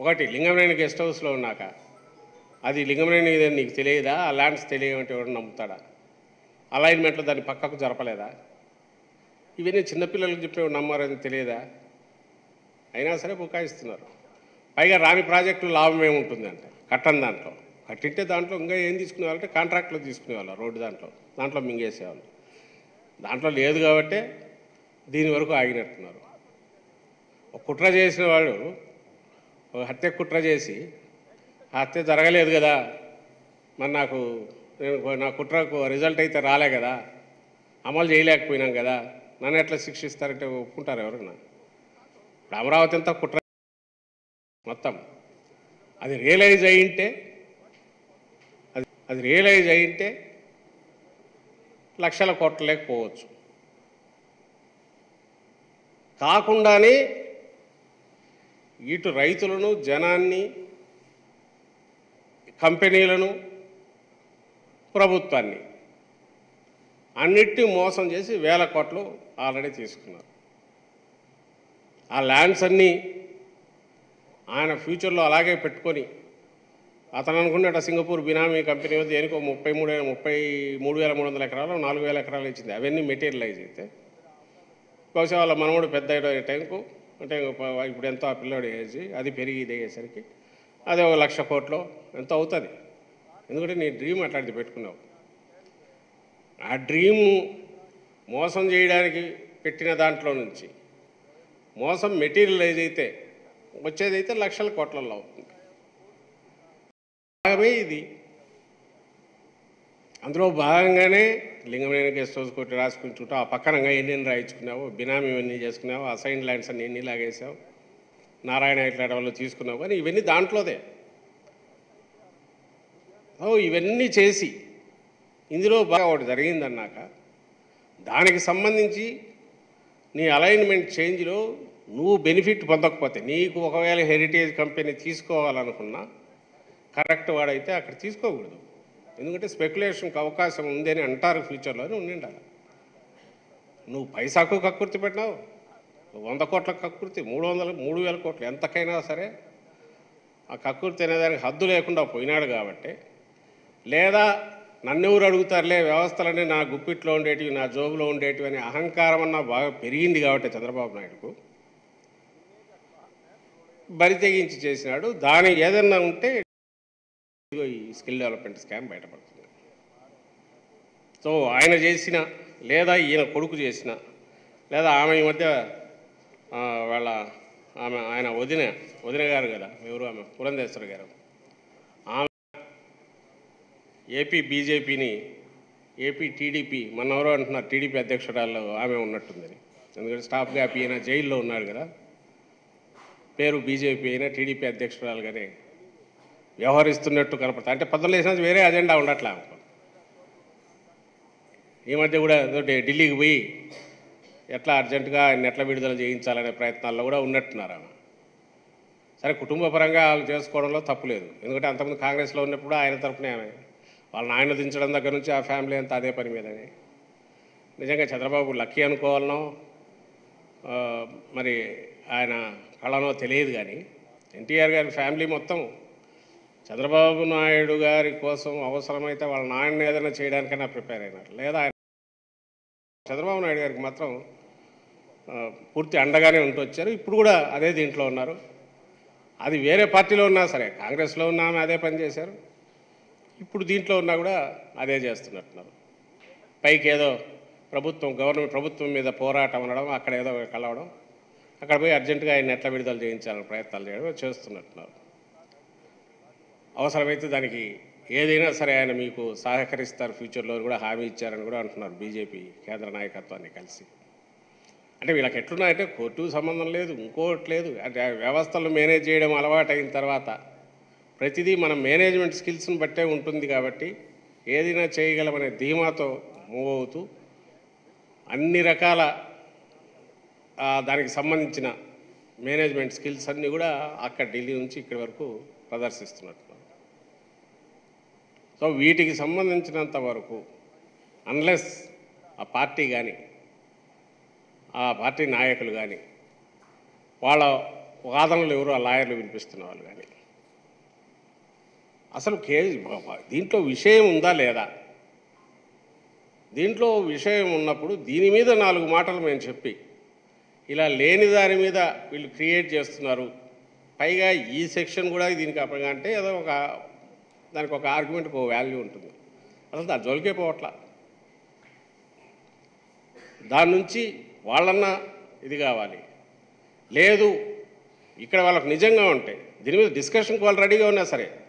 ఒకటి లింగంనేని గెస్ట్ హౌస్లో ఉన్నాక అది లింగంనేని ఇదని నీకు తెలియదా ఆ ల్యాండ్స్ తెలియమంటే ఎవరు నమ్ముతాడా అలైన్మెంట్లో దాన్ని పక్కకు జరపలేదా ఇవన్నీ చిన్నపిల్లలకు చెప్పే నమ్మారని తెలియదా అయినా సరే బుకాయిస్తున్నారు పైగా రాని ప్రాజెక్టులు లాభం ఏముంటుంది అంటే కట్టని దాంట్లో కట్టింటే దాంట్లో ఇంకా ఏం తీసుకునేవాళ్ళంటే కాంట్రాక్ట్లో తీసుకునేవాళ్ళు రోడ్డు దాంట్లో దాంట్లో మింగేసేవాళ్ళు దాంట్లో లేదు కాబట్టే దీని వరకు ఆగినట్టున్నారు ఒక కుట్ర చేసిన వాడు ఒక హత్య కుట్ర చేసి ఆ హత్య జరగలేదు కదా మరి నాకు నేను నా కుట్రకు రిజల్ట్ అయితే రాలే కదా అమలు చేయలేకపోయినాం కదా నన్ను ఎట్లా శిక్షిస్తారంటే ఒప్పుకుంటారు ఎవరన్నా ఇప్పుడు అమరావతి అంతా కుట్ర మొత్తం అది రియలైజ్ అయ్యింటే అది అది రియలైజ్ అయ్యింటే లక్షల కోట్ల లేకపోవచ్చు కాకుండానే ఇటు రైతులను జనాన్ని కంపెనీలను ప్రభుత్వాన్ని అన్నిటినీ మోసం చేసి వేల కోట్లు ఆల్రెడీ తీసుకున్నారు ఆ ల్యాండ్స్ అన్నీ ఆయన ఫ్యూచర్లో అలాగే పెట్టుకొని అతను అనుకున్నట్టు సింగపూర్ బినామీ కంపెనీ వద్ద దేనికో ముప్పై మూడు ముప్పై మూడు వేల మూడు వందల ఎకరాలు నాలుగు వేల ఎకరాలు ఇచ్చింది అవన్నీ మెటీరియలైజ్ అయితే బహుశా వాళ్ళ మనవడు పెద్ద అయ్యే టైంకు అంటే ప- ఇప్పుడు ఎంతో ఆ పిల్లోడి ఏజ్ అది పెరిగి ఇది అయ్యేసరికి అదే ఒక లక్ష కోట్లు ఎంతో అవుతుంది ఎందుకంటే నీ డ్రీమ్ అట్లాంటిది పెట్టుకున్నావు ఆ డ్రీమ్ మోసం చేయడానికి పెట్టిన దాంట్లో నుంచి మోసం మెటీరియలైజ్ అయితే వచ్చేదైతే లక్షల కోట్లలో అవుతుంది భాగమే ఇది అందులో భాగంగానే లింగమైన గెస్ట్ హౌస్ కొట్టి రాసుకుంటుంటావు ఆ పక్కనంగా ఎన్ని రాయించుకున్నావు బినామీ ఇవన్నీ చేసుకున్నావు అసైన్ ల్యాండ్స్ అన్ని ఎన్ని లాగేసావు నారాయణ ఇట్లాంటి వాళ్ళు తీసుకున్నావు కానీ ఇవన్నీ దాంట్లోదే ఓ ఇవన్నీ చేసి ఇందులో బాగా ఒకటి జరిగిందన్నాక దానికి సంబంధించి నీ అలైన్మెంట్ చేంజ్లో నువ్వు బెనిఫిట్ పొందకపోతే నీకు ఒకవేళ హెరిటేజ్ కంపెనీ తీసుకోవాలనుకున్నా కరెక్ట్ వాడైతే అక్కడ తీసుకోకూడదు ఎందుకంటే స్పెక్యులేషన్కి అవకాశం ఉందని అంటారు ఫ్యూచర్లో అని ఉండి ఉండాలి నువ్వు పైసాకు కక్కుర్తి పెట్టినావు వంద కోట్ల కక్కుర్తి మూడు వందల మూడు వేల కోట్లు ఎంతకైనా సరే ఆ కక్కుర్తి అనేదానికి హద్దు లేకుండా పోయినాడు కాబట్టి లేదా నన్నెవరు అడుగుతారులే వ్యవస్థలన్నీ నా గుప్పిట్లో ఉండేటివి నా జోబులో ఉండేటివి అనే అహంకారం అన్న బాగా పెరిగింది కాబట్టి చంద్రబాబు నాయుడుకు బరి తెగించి చేసినాడు దాని ఏదన్నా ఉంటే ఇదిగో ఈ స్కిల్ డెవలప్మెంట్ స్కామ్ బయటపడుతుంది సో ఆయన చేసిన లేదా ఈయన కొడుకు చేసిన లేదా ఆమె ఈ మధ్య ఆ, వాళ్ళ ఆమె ఆయన వదిన వదిన గారు కదా ఎవరు ఆమె పురంధేశ్వరి గారు ఆమె ఏపీ బీజేపీని ఏపీ టీడీపీ మన ఎవరో అంటున్నారు టీడీపీ అధ్యక్షురాల్లో ఆమె ఉన్నట్టుందని ఎందుకంటే స్టాఫ్ గ్యాప్ ఈయన జైల్లో ఉన్నాడు కదా పేరు బీజేపీ అయినా టీడీపీ అధ్యక్షురాలుగానే వ్యవహరిస్తున్నట్టు కనపడుతుంది అంటే పద్ధతులు వేసినా వేరే అజెండా ఉండట్లే ఆమెకు. ఈ మధ్య కూడా ఏదో ఢి- ఢిల్లీకి పోయి ఎట్లా అర్జెంటుగా ఆయన ఎట్లా విడుదల చేయించాలనే ప్రయత్నాల్లో కూడా ఉన్నట్టున్నారు ఆమె సరే కుటుంబ పరంగా వాళ్ళు చేసుకోవడంలో తప్పు లేదు ఎందుకంటే అంతకుముందు కాంగ్రెస్లో ఉన్నప్పుడు ఆయన తరపునే ఆమె వాళ్ళ నాయన దించడం దగ్గర నుంచి ఆ ఫ్యామిలీ అంతా అదే పని మీదనే నిజంగా చంద్రబాబు లక్కీ అనుకోవాలనో ఆ, మరి ఆయన కళనో తెలియదు కానీ ఎన్టీఆర్ గారి ఫ్యామిలీ మొత్తం చంద్రబాబు నాయుడు గారి కోసం అవసరమైతే వాళ్ళ నాయన ఏదైనా చేయడానికైనా ప్రిపేర్ అయినారు లేదా ఆయన చంద్రబాబు నాయుడు గారికి మాత్రం ఆ, పూర్తి అండగానే ఉంటూ వచ్చారు ఇప్పుడు కూడా అదే దీంట్లో ఉన్నారు అది వేరే పార్టీలో ఉన్నా సరే కాంగ్రెస్లో ఉన్నా ఆమె అదే పని చేశారు ఇప్పుడు దీంట్లో ఉన్నా కూడా అదే చేస్తున్నట్టున్నారు పైకి ఏదో ప్రభుత్వం గవర్నమెంట్ ప్రభుత్వం మీద పోరాటం అనడం అక్కడ ఏదో కలవడం అక్కడ పోయి అర్జెంటుగా ఆయన ఎట్లా విడుదల చేయించాలని ప్రయత్నాలు చేయడం చేస్తున్నట్టున్నారు అవసరమైతే దానికి ఏదైనా సరే ఆయన మీకు సహకరిస్తారు ఫ్యూచర్లో కూడా హామీ ఇచ్చారని కూడా అంటున్నారు బీజేపీ కేంద్ర నాయకత్వాన్ని కలిసి అంటే వీళ్ళకి ఎట్లున్నాయంటే కోర్టు సంబంధం లేదు ఇంకోటి లేదు అంటే ఆ వ్యవస్థలు మేనేజ్ చేయడం అలవాటు అయిన తర్వాత ప్రతిదీ మన మేనేజ్మెంట్ స్కిల్స్ని బట్టే ఉంటుంది కాబట్టి ఏదైనా చేయగలమనే ధీమాతో మూవ్ అవుతూ అన్ని రకాల ఆ, దానికి సంబంధించిన మేనేజ్మెంట్ స్కిల్స్ అన్నీ కూడా అక్కడ ఢిల్లీ నుంచి ఇక్కడి వరకు ప్రదర్శిస్తున్నట్టున్నారు సో వీటికి సంబంధించినంత వరకు అన్లెస్ ఆ పార్టీ కానీ ఆ పార్టీ నాయకులు కానీ వాళ్ళ వాదనలు ఎవరు ఆ లాయర్లు వినిపిస్తున్న వాళ్ళు కానీ అసలు కే దీంట్లో విషయం ఉందా లేదా దీంట్లో విషయం ఉన్నప్పుడు దీని మీద నాలుగు మాటలు మేము చెప్పి ఇలా లేని దాని మీద వీళ్ళు క్రియేట్ చేస్తున్నారు పైగా ఈ సెక్షన్ కూడా దీనికి అప్పగా అంటే ఏదో ఒక దానికి ఒక ఆర్గ్యుమెంట్కి ఒక వాల్యూ ఉంటుంది అసలు దాని జోలికే పోవట్లా దాని నుంచి వాళ్ళన్నా ఇది కావాలి లేదు ఇక్కడ వాళ్ళకి నిజంగా ఉంటే దీని మీద డిస్కషన్కి వాళ్ళు రెడీగా ఉన్నా సరే